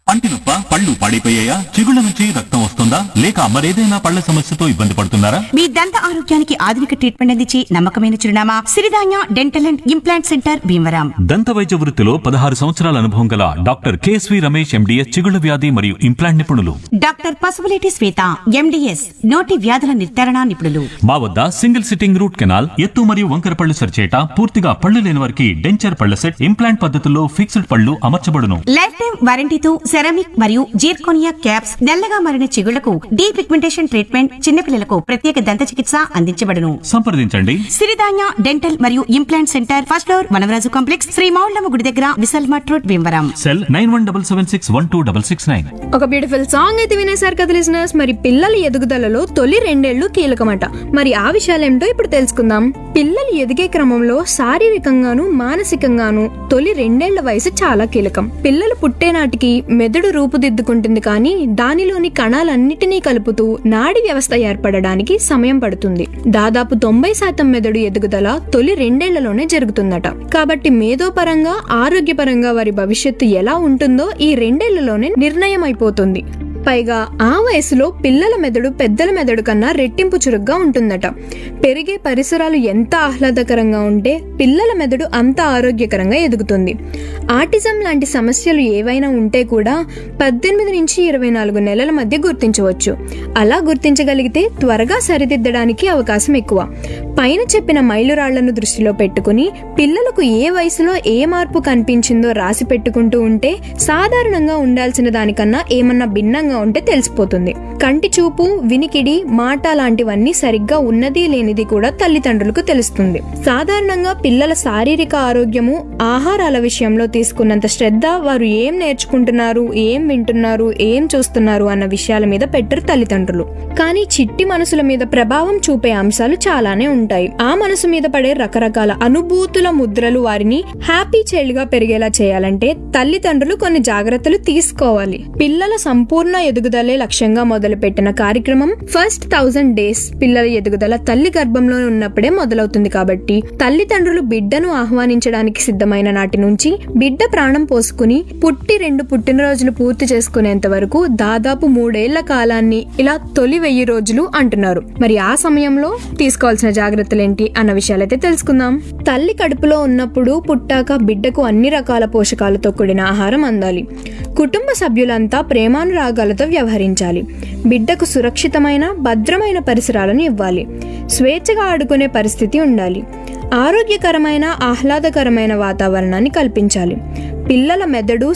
పంటి నొప్ప పళ్ళు పాడైపోయాయా చిగుళ్ళ నుంచి రక్తం వస్తుందా లేక మరేదైనా పళ్ళ సమస్యతో ఇబ్బంది పడుతున్నారా మీ దంత ఆరోగ్యానికి ఆధునిక ట్రీట్మెంట్ అందించి నమ్మకమైన చిరునామా Siridhanya dental and implant centre Bhimavaram దంత వైద్య వృత్తిలో పదహారు సంవత్సరాల అనుభవం గల డాక్టర్ కేఎస్వి రమేష్ ఎండిఎస్ చిగుళ్ళ వ్యాధి మరియు ఇంప్లాంట్ నిపుణులు డాక్టర్ పసుపులేటి శ్వేత ఎండిఎస్ నోటి వ్యాధుల నిర్ధారణ నిపుణులు మా వద్ద సింగిల్ సిట్టింగ్ రూట్ కెనాల్ ఎత్తు మరియు వంకర పళ్ళు సరిచేట పూర్తిగా పళ్ళు లేని వారికి డెంచర్ పళ్ళ సెట్ ఇంప్లాంట్ పద్ధతుల్లో ఫిక్స్డ్ పళ్ళు అమర్చబడును లైఫ్ టైం వారంటీతో సెరామిక్ మరియు జీర్కోనియా క్యాప్స్ నల్లగా మారిన చిగుళ్లకు డీ పిగ్మెంటేషన్ ట్రీట్మెంట్ చిన్నపిల్లలకు ప్రత్యేక దంత చికిత్స అందించబడును సంప్రదించండి సిరిధాన్య డెంటల్ మరియు implant centre first floor Vanavaraju complex Shri Maullamma గుడి దగ్గర Vishal Mart road Bhimavaram cell nine one double seven six one two double six nine ఒక బ్యూటిఫుల్ సాంగ్ అయితే వినేశారు కదా లిజనర్స్ మరి పిల్లల ఎదుగుదలలో తొలి రెండేళ్లు కీలకమట మరి ఆ విషయాలేమిటో ఇప్పుడు తెలుసుకుందాం పిల్లలు ఎదిగే క్రమంలో శారీరకంగాను మానసికంగాను తొలి రెండేళ్ల వయసు చాలా కీలకం పిల్లలు పుట్టే నాటికి మెదడు రూపుదిద్దుకుంటుంది కానీ దానిలోని కణాలన్నిటినీ కలుపుతూ నాడి వ్యవస్థ ఏర్పడడానికి సమయం పడుతుంది దాదాపు తొంభై శాతం మెదడు ఎదుగుదల తొలి రెండేళ్లలోనే జరుగుతుందట కాబట్టి మేధోపరంగా ఆరోగ్యపరంగా వారి భవిష్యత్తు ఎలా ఉంటుందో ఈ రెండేళ్లలోనే నిర్ణయం అయిపోతుంది పైగా ఆ వయసులో పిల్లల మెదడు పెద్దల మెదడు కన్నా రెట్టింపు చురుగ్గా ఉంటుందట పెరిగే పరిసరాలు ఎంత ఆహ్లాదకరంగా ఉంటే పిల్లల మెదడు అంత ఆరోగ్యకరంగా ఎదుగుతుంది ఆటిజం లాంటి సమస్యలు ఏవైనా ఉంటే కూడా పద్దెనిమిది నుంచి ఇరవై నాలుగు నెలల మధ్య గుర్తించవచ్చు అలా గుర్తించగలిగితే త్వరగా సరిదిద్దడానికి అవకాశం ఎక్కువ పైన చెప్పిన మైలురాళ్లను దృష్టిలో పెట్టుకుని పిల్లలకు ఏ వయసులో ఏ మార్పు కనిపించిందో రాసి పెట్టుకుంటూ ఉంటే సాధారణంగా ఉండాల్సిన దానికన్నా ఏమన్నా భిన్నంగా ఉంటే తెలిసిపోతుంది కంటి చూపు వినికిడి మాట లాంటివన్నీ సరిగ్గా ఉన్నది లేనిది కూడా తల్లిదండ్రులకు తెలుస్తుంది సాధారణంగా పిల్లల శారీరక ఆరోగ్యము ఆహారాల విషయంలో తీసుకున్నంత శ్రద్ధ వారు ఏం నేర్చుకుంటున్నారు ఏం వింటున్నారు ఏం చూస్తున్నారు అన్న విషయాల మీద పెట్టరు తల్లిదండ్రులు కానీ చిట్టి మనసుల మీద ప్రభావం చూపే అంశాలు చాలానే ఉంటాయి ఆ మనసు మీద పడే రకరకాల అనుభూతుల ముద్రలు వారిని హ్యాపీ చైల్డ్ గా పెరిగేలా చేయాలంటే తల్లిదండ్రులు కొన్ని జాగ్రత్తలు తీసుకోవాలి పిల్లల సంపూర్ణ ఎదుగుదలే లక్ష్యంగా మొదలుపెట్టిన కార్యక్రమం ఫస్ట్ థౌజండ్ డేస్ పిల్లల ఎదుగుదల తల్లి గర్భంలో ఉన్నప్పుడే మొదలవుతుంది కాబట్టి తల్లిదండ్రులు బిడ్డను ఆహ్వానించడానికి సిద్ధమైన నాటి నుంచి బిడ్డ ప్రాణం పోసుకుని పుట్టి రెండు పుట్టినరోజులు పూర్తి చేసుకునేంత వరకు దాదాపు మూడేళ్ల కాలాన్ని ఇలా తొలి వెయ్యి రోజులు అంటున్నారు మరి ఆ సమయంలో తీసుకోవాల్సిన జాగ్రత్తలేంటి అన్న విషయాలైతే తెలుసుకుందాం తల్లి కడుపులో ఉన్నప్పుడు పుట్టాక బిడ్డకు అన్ని రకాల పోషకాలతో కూడిన ఆహారం అందాలి కుటుంబ సభ్యులంతా ప్రేమానురాగాలతో వ్యవహరించాలి బిడ్డకు సురక్షితమైన భద్రమైన పరిసరాలను ఇవ్వాలి స్వేచ్ఛగా ఆడుకునే పరిస్థితి ఉండాలి ఆరోగ్యకరమైన ఆహ్లాదకరమైన వాతావరణాన్ని కల్పించాలి పిల్లల మెదడు